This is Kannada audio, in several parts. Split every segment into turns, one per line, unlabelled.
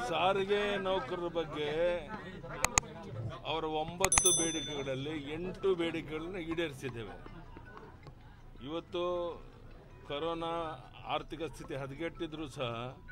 ಸಾರಿಗೆ ನೌಕರರ ಬಗ್ಗೆ ಅವರ ಒಂಬತ್ತು ಬೇಡಿಕೆಗಳಲ್ಲಿ ಎಂಟು ಬೇಡಿಕೆಗಳನ್ನು ಈಡೇರಿಸಿದ್ದೇವೆ ಇವತ್ತು ಕೊರೋನಾ ಆರ್ಥಿಕ ಸ್ಥಿತಿ ಹದಗೆಟ್ಟಿದ್ರೂ ಸಹ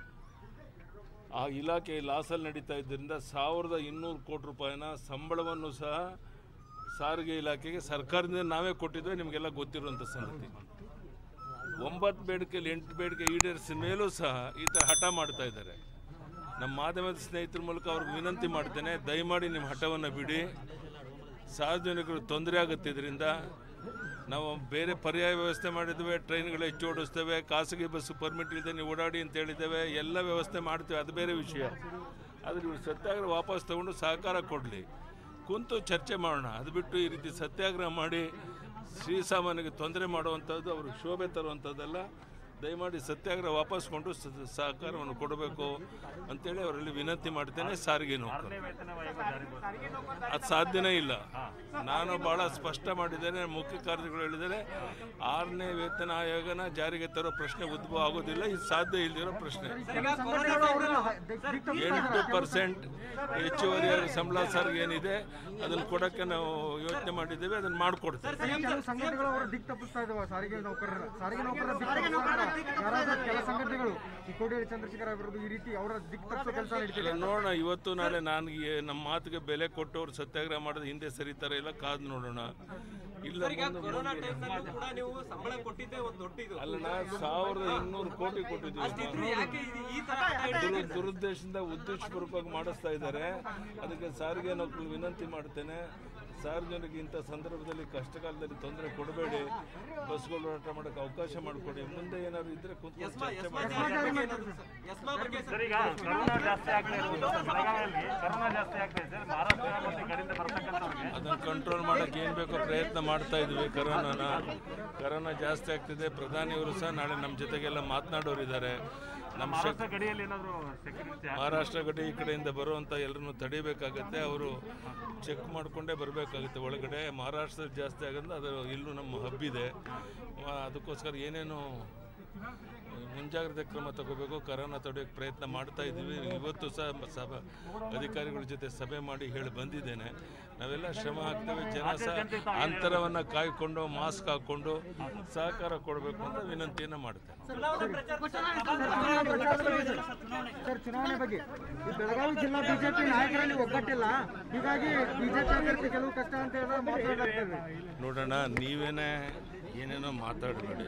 ಆ ಇಲಾಖೆ ಲಾಸಲ್ಲಿ ನಡೀತಾ ಇದ್ದರಿಂದ ಸಾವಿರದ ಇನ್ನೂರು ಕೋಟಿ ರೂಪಾಯಿನ ಸಂಬಳವನ್ನು ಸಹ ಸಾರಿಗೆ ಇಲಾಖೆಗೆ ಸರ್ಕಾರದಿಂದ ನಾವೇ ಕೊಟ್ಟಿದ್ವಿ ನಿಮಗೆಲ್ಲ ಗೊತ್ತಿರುವಂಥ ಸಂಗತಿ ಒಂಬತ್ತು ಬೇಡಿಕೆಯಲ್ಲಿ ಎಂಟು ಬೇಡಿಕೆ ಈಡೇರಿಸಿದ ಮೇಲೂ ಸಹ ಈ ಥರ ಹಠ ಮಾಡ್ತಾ ಇದ್ದಾರೆ ನಮ್ಮ ಮಾಧ್ಯಮದ ಸ್ನೇಹಿತರ ಮೂಲಕ ಅವ್ರಿಗೆ ವಿನಂತಿ ಮಾಡ್ತೇನೆ ದಯಮಾಡಿ ನಿಮ್ಮ ಹಠವನ್ನು ಬಿಡಿ ಸಾರ್ವಜನಿಕರು ತೊಂದರೆ ಆಗುತ್ತೆ ಇದರಿಂದ ನಾವು ಬೇರೆ ಪರ್ಯಾಯ ವ್ಯವಸ್ಥೆ ಮಾಡಿದ್ದೇವೆ ಟ್ರೈನ್ಗಳು ಹೆಚ್ಚು ಓಡಿಸ್ತೇವೆ ಖಾಸಗಿ ಬಸ್ ಪರ್ಮಿಟ್ ಇಲ್ಲದೆ ನೀವು ಓಡಾಡಿ ಅಂತ ಹೇಳಿದ್ದೇವೆ ಎಲ್ಲ ವ್ಯವಸ್ಥೆ ಮಾಡ್ತೇವೆ ಅದು ಬೇರೆ ವಿಷಯ ಆದರೆ ಇವರು ಸತ್ಯಾಗ್ರಹ ವಾಪಸ್ ತಗೊಂಡು ಸಹಕಾರ ಕೊಡಲಿ ಕುಂತು ಚರ್ಚೆ ಮಾಡೋಣ ಅದು ಬಿಟ್ಟು ಈ ರೀತಿ ಸತ್ಯಾಗ್ರಹ ಮಾಡಿ ಶ್ರೀಸಾಮಾನ್ಯರಿಗೆ ತೊಂದರೆ ಮಾಡುವಂಥದ್ದು ಅವರು ಶೋಭೆ ತರುವಂಥದ್ದೆಲ್ಲ ದಯಮಾಡಿ ಸತ್ಯಾಗ್ರಹ ವಾಪಸ್ಕೊಂಡು ಸ- ಸಹಕಾರವನ್ನು ಕೊಡಬೇಕು ಅಂತೇಳಿ ಅವರಲ್ಲಿ ವಿನಂತಿ ಮಾಡ್ತೇನೆ ಸಾರಿಗೆ ನೌಕರರು ಅದು ಸಾಧ್ಯನೇ ಇಲ್ಲ ನಾನು ಬಹಳ ಸ್ಪಷ್ಟ ಮಾಡಿದ್ದೇನೆ ಮುಖ್ಯ ಕಾರ್ಯಗಳು ಹೇಳಿದರೆ ಆರನೇ ವೇತನ ಆಯೋಗನ ಜಾರಿಗೆ ತರೋ ಪ್ರಶ್ನೆ ಉದ್ಭವ ಆಗೋದಿಲ್ಲ ಇದು ಸಾಧ್ಯ ಇಲ್ದಿರೋ ಪ್ರಶ್ನೆ ಎಂಟು ಪರ್ಸೆಂಟ್ ಹೆಚ್ಚುವರಿಯಾಗಿ ಸಂಬಳ ಸಾರಿಗೆ ಏನಿದೆ ಅದನ್ನು ಕೊಡೋಕ್ಕೆ ನಾವು ಯೋಚನೆ ಮಾಡಿದ್ದೇವೆ ಅದನ್ನು ಮಾಡಿಕೊಡ್ತೇವೆ
ಕೆಲವು ಸಂಘಟನೆಗಳು ಅವರ ದಿಕ್ ತಪ್ಪಿಸ್ತಾ ಇದಾವ ಸಾರಿಗೆ ನೌಕರರ ಸಾರಿಗೆ ನೌಕರರ ದಿಕ್ ತಪ್ಪಿಸ್ತಾ ಯಾರಾದ್ರೂ ಕೆಲ ಸಂಘಟನೆಗಳು ಈ ಕೋಡಿಹಳ್ಳಿ ಚಂದ್ರಶೇಖರ್ ಅವರದ್ದು ಈ ರೀತಿ ಅವರ ದಿಕ್ ತಪ್ಪಿಸೋ ಕೆಲಸ ನಡೀತಿದೆ
ಇಲ್ಲ ನೋಡೋಣ ಇವತ್ತು ನಾಳೆ ನನಗೆ ನಮ್ಮ ಮಾತಿಗೆ ಬೆಲೆ ಕೊಟ್ಟು ಅವ್ರು ಸತ್ಯಾಗ್ರಹ ಮಾಡೋದು ಹಿಂದೆ ಸರಿತಾರೆ ಇಲ್ಲ ಕಾದು ನೋಡೋಣ ಇಲ್ಲ ಮುಂದೆ-
ಕೊರೋನಾ ಟೈಮ್ನಲ್ಲೂ ಕೂಡ ನೀವು ಸಂಬಳ ಕೊಟ್ಟಿದ್ದೆ ಒಂದು ದೊಡ್ಡ ಇದು
ಅಲ್ಲ ನಾ ಸಾವಿರದ ಇನ್ನೂರು ಕೋಟಿ ಕೊಟ್ಟಿದ್ದೀವಿ
ಯಾಕೆ ಇದು ಈ ತರ ಹಠ ಹಿಡಿದು-
ದುರು- ದುರುದ್ದೇಶದಿಂದ ಉದ್ದೇಶಪೂರ್ವಕವಾಗಿ ಮಾಡಿಸ್ತಾ ಇದ್ದಾರೆ ಅದಕ್ಕೆ ಸಾರಿಗೆ ನೌಕರು ವಿನಂತಿ ಮಾಡ್ತೇನೆ ಸಾರ್ವಜನಿಕ ಇಂಥ ಸಂದರ್ಭದಲ್ಲಿ ಕಷ್ಟ ಕಾಲದಲ್ಲಿ ತೊಂದರೆ ಕೊಡಬೇಡಿ ಬಸ್ಗಳು ಓಡಾಟ ಮಾಡೋಕ್ಕೆ ಅವಕಾಶ ಮಾಡಿಕೊಡಿ ಮುಂದೆ ಏನಾದ್ರು ಇದ್ರೆ ಕುಂತ್ಕೊಂಡು ಚರ್ಚೆ ಮಾಡಿ
ಯಸ್ಮಾ ಬಗ್ಗೆ ಸರ್
ಸರ್ ಈಗ ಕರೋನಾ ಜಾಸ್ತಿ ಆಗ್ತಾ ಇರೋದು ಬೆಳಗಾವಿಯಲ್ಲಿ ಕರೋನಾ ಜಾಸ್ತಿ ಆಗ್ತಾ ಇದೆ ಸರ್ ಮಹಾರಾಷ್ಟ್ರ ಮತ್ತು ಈ ಕಡೆಯಿಂದ ಬರ್ತಕ್ಕಂಥವ್ರಿಗೆ
ಅದನ್ನು ಕಂಟ್ರೋಲ್ ಮಾಡೋಕ್ಕೆ ಏನು ಬೇಕೋ ಪ್ರಯತ್ನ ಮಾಡ್ತಾ ಇದ್ವಿ ಕರೋನಾನ ಕರೋನಾ ಜಾಸ್ತಿ ಆಗ್ತಿದೆ ಪ್ರಧಾನಿಯವರು ಸಹ ನಾಳೆ ನಮ್ಮ ಜೊತೆಗೆಲ್ಲ ಮಾತನಾಡೋರಿದ್ದಾರೆ ನಮ್ಮ ಶಕ್
ಮಹಾರಾಷ್ಟ್ರ ಗಡಿಯಲ್ಲಿ ಏನಾದರೂ ಸೆಕ್ಯೂರಿಟಿ
ಮಹಾರಾಷ್ಟ್ರ ಗಡಿ ಈ ಕಡೆಯಿಂದ ಬರುವಂಥ ಎಲ್ಲರನ್ನು ತಡಿಬೇಕಾಗತ್ತೆ ಅವರು ಚೆಕ್ ಮಾಡಿಕೊಂಡೇ ಬರಬೇಕಾಗುತ್ತೆ ಒಳಗಡೆ ಮಹಾರಾಷ್ಟ್ರ ಜಾಸ್ತಿ ಆಗೋದ್ರಿಂದ ಅದು ಇಲ್ಲೂ ನಮ್ಮ ಹಬ್ಬಿದೆ ಆ, ಅದಕ್ಕೋಸ್ಕರ ಏನೇನು ಮುಂಜಾಗ್ರತೆ ಕ್ರಮ ತಗೋಬೇಕು ಕರೋನಾ ತಡೆಯೋಕ್ಕೆ ಪ್ರಯತ್ನ ಮಾಡ್ತಾ ಇದ್ದೀವಿ ಇವತ್ತು ಸಹ ಮ- ಸಭಾ ಅಧಿಕಾರಿಗಳ ಜೊತೆ ಸಭೆ ಮಾಡಿ ಹೇಳಿ ಬಂದಿದ್ದೇನೆ ನಾವೆಲ್ಲ ಶ್ರಮ ಹಾಕ್ತೇವೆ ಜನ ಸಹ ಅಂತರವನ್ನು ಕಾಯ್ಕೊಂಡು ಮಾಸ್ಕ್ ಹಾಕ್ಕೊಂಡು ಸಹಕಾರ ಕೊಡಬೇಕು ಅಂತ ವಿನಂತಿಯನ್ನು ಮಾಡ್ತೇನೆ
ಸರ್ ಚುನಾವಣೆ ಬಗ್ಗೆ ಈ ಬೆಳಗಾವಿ ಜಿಲ್ಲಾ ಬಿಜೆಪಿ ನಾಯಕರಲ್ಲಿ ಒಗ್ಗಟ್ಟಿಲ್ಲ ಹೀಗಾಗಿ ಬಿಜೆಪಿ ಅಭ್ಯರ್ಥಿ ಕೆಲವು ಕಷ್ಟ ಅಂತ ಹೇಳಿ ಮಾತನಾಡ್ತಾರೆ
ನೋಡೋಣ ನೀವೇನೇ ಏನೇನೋ ಮಾತಾಡಬೇಡಿ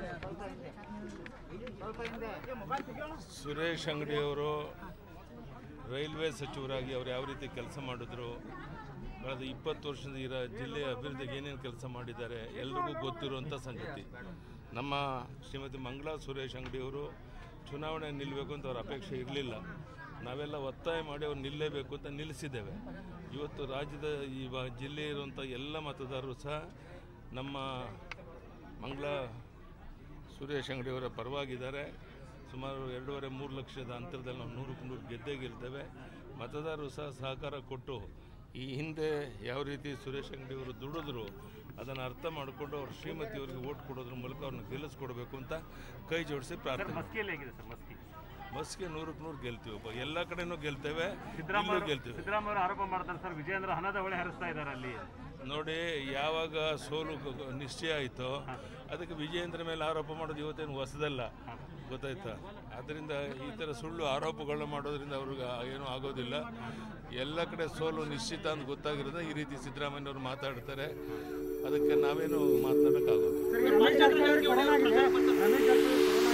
ಸುರೇಶ್ ಅಂಗಡಿಯವರು ರೈಲ್ವೆ ಸಚಿವರಾಗಿ ಅವ್ರು ಯಾವ ರೀತಿ ಕೆಲಸ ಮಾಡಿದ್ರು ಕಳೆದ ಇಪ್ಪತ್ತು ವರ್ಷದ ಇರೋ ಜಿಲ್ಲೆಯ ಅಭಿವೃದ್ಧಿಗೆ ಏನೇನು ಕೆಲಸ ಮಾಡಿದ್ದಾರೆ ಎಲ್ರಿಗೂ ಗೊತ್ತಿರುವಂಥ ಸಂಗತಿ ನಮ್ಮ ಶ್ರೀಮತಿ ಮಂಗಳಾ ಸುರೇಶ್ ಅಂಗಡಿಯವರು ಚುನಾವಣೆ ನಿಲ್ಲಬೇಕು ಅಂತ ಅವ್ರ ಅಪೇಕ್ಷೆ ಇರಲಿಲ್ಲ ನಾವೆಲ್ಲ ಒತ್ತಾಯ ಮಾಡಿ ಅವ್ರು ನಿಲ್ಲಲೇಬೇಕು ಅಂತ ನಿಲ್ಲಿಸಿದ್ದೇವೆ ಇವತ್ತು ರಾಜ್ಯದ ಈ ವ- ಜಿಲ್ಲೆ ಇರುವಂಥ ಎಲ್ಲ ಮತದಾರರು ಸಹ ನಮ್ಮ ಮಂಗಳ ಸುರೇಶ್ ಅಂಗಡಿಯವರ ಪರವಾಗಿದ್ದಾರೆ ಸುಮಾರು ಎರಡೂವರೆ ಮೂರು ಲಕ್ಷದ ಅಂತರದಲ್ಲಿ ನಾವು ನೂರಕ್ಕೆ ನೂರು ಗೆದ್ದೇ ಗೆಲ್ತೇವೆ ಮತದಾರರು ಸಹ ಸಹಕಾರ ಕೊಟ್ಟು ಈ ಹಿಂದೆ ಯಾವ ರೀತಿ ಸುರೇಶ್ ಅಂಗಡಿಯವರು ದುಡಿದ್ರು ಅದನ್ನು ಅರ್ಥ ಮಾಡಿಕೊಂಡು ಅವ್ರ ಶ್ರೀಮತಿಯವರಿಗೆ ಓಟ್ ಕೊಡೋದ್ರ ಮೂಲಕ ಅವ್ರನ್ನ ಗೆಲ್ಲಿಸ್ಕೊಡ್ಬೇಕು ಅಂತ ಕೈ ಜೋಡಿಸಿ ಪ್ರಾರ್ಥನೆ
ಮಸ್ಕಿಯಲ್ಲಿ ಹೇಗಿದೆ ಸರ್ ಮಸ್ಕಿ
ಬಸ್ಗೆ ನೂರಕ್ಕೆ ನೂರು ಗೆಲ್ತೀವಪ್ಪ ಎಲ್ಲ ಕಡೆನೂ ಗೆಲ್ತೇವೆ ಇಲ್ಲೂ
ಸಿದ್ದರಾಮಯ್ಯ
ಗೆಲ್ತೀವಿ
ಸಿದ್ದರಾಮಯ್ಯ ಆರೋಪ ಮಾಡ್ತಾರೆ ಸರ್ ವಿಜಯೇಂದ್ರ ಹಣದ ಹೊಳೆ ಹರಿಸ್ತಾ ಇದ್ದಾರೆ ಅಲ್ಲಿ
ನೋಡಿ ಯಾವಾಗ ಸೋಲು ಗ- ಗ- ನಿಶ್ಚಯ ಆಯಿತೋ ಅದಕ್ಕೆ ವಿಜಯೇಂದ್ರ ಮೇಲೆ ಆರೋಪ ಮಾಡೋದು ಇವತ್ತೇನು ಹೊಸದಲ್ಲ ಗೊತ್ತಾಯ್ತಾ ಆದ್ದರಿಂದ ಈ ಥರ ಸುಳ್ಳು ಆರೋಪಗಳನ್ನ ಮಾಡೋದ್ರಿಂದ ಅವ್ರಿಗೆ ಏನೂ ಆಗೋದಿಲ್ಲ ಎಲ್ಲ ಕಡೆ ಸೋಲು ನಿಶ್ಚಿತ ಅಂತ ಗೊತ್ತಾಗಿರೋದ್ರೆ ಈ ರೀತಿ ಸಿದ್ದರಾಮಯ್ಯವ್ರು ಮಾತಾಡ್ತಾರೆ ಅದಕ್ಕೆ ನಾವೇನು ಮಾತನಾಡೋಕ್ಕಾಗೋದು
ರಮೇಶ್ ಜಾರಕಿಹೊಳಿ ಕೊರೋನಾ ಆಗಿದೆ ರಮೇಶ್ ಜಾರಕಿಹೊಳಿ